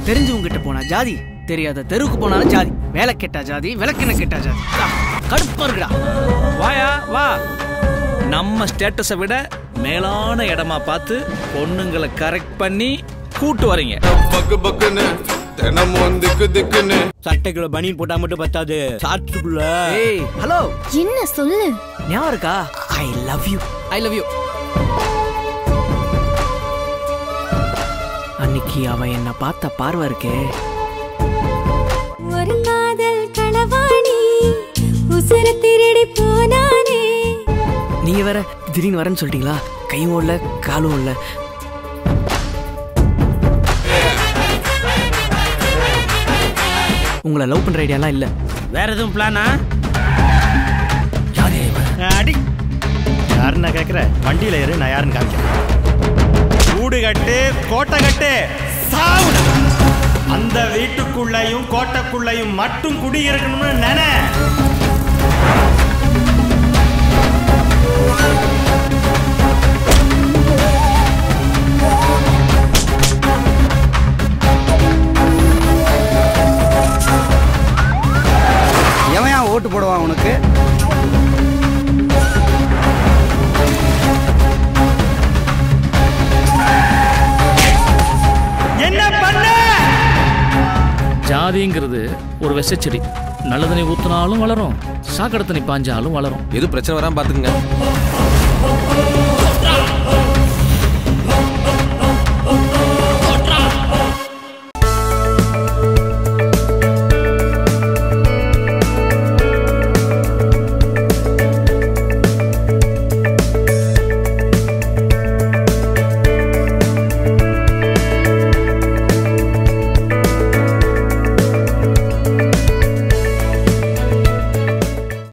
தெரிஞ்சவங்க கிட்ட போனா ஜாதி தெரியாத தெருவுக்கு போனாலும் ஜாதி வேலை கெட்டா ஜாதி விளக்கெண்ண கெட்டா ஜாதி ஆ, கடுப்பா இருக்குடா வாயா வா நம்ம ஸ்டேட்டஸை விட மேலான இடமா பார்த்து பொண்ணுங்களை கரெக்ட் பண்ணி கூட்டு வரீங்க பக்கு பக்குன்னு தினமும் திக்கு திக்குன்னு சட்டைக்குள்ள பனியன் போட்டா மட்டும் பத்தாது ஷார்ட்ஸுக்குள்ள ஏய் ஹலோ என்ன சொல்லு ஞாபகம் இருக்கா I love you I love you அன்னைக்கு அவன் என்ன பார்த்த பார்வை இருக்கே ஒரு காதல் களவாணி உசுர திருடி போனானே நீங்க வேற திடீர்னு வரேன்னு சொல்லிட்டீங்களா கையும் இல்ல காலும் இல்ல உங்களை லவ் பண்ற ஐடியாலாம் இல்ல வேற எதுவும் பிளானா யாரே இவன்? அடி யாருன்னு நான் கேட்குறேன் வண்டியில் ஏறு நான் யாருன்னு காமிக்கிறேன் கூடு கட்டு கோட்டை கட்டு சாவுடா அந்த வீட்டுக்குள்ளேயும் கோட்டைக்குள்ளேயும் மட்டும் குடி இருக்கணும்னு நினை எவன் ஏன் ஓட்டு போடுவான் உனக்கு என்ன பண்ண ஜாதிங்கிறது ஒரு விஷச்செடி நல்ல தண்ணி ஊத்துனாலும் வளரும் சாக்கடை தண்ணி பாஞ்சாலும் வளரும் எது பிரச்சனை வராம பாத்துக்குங்க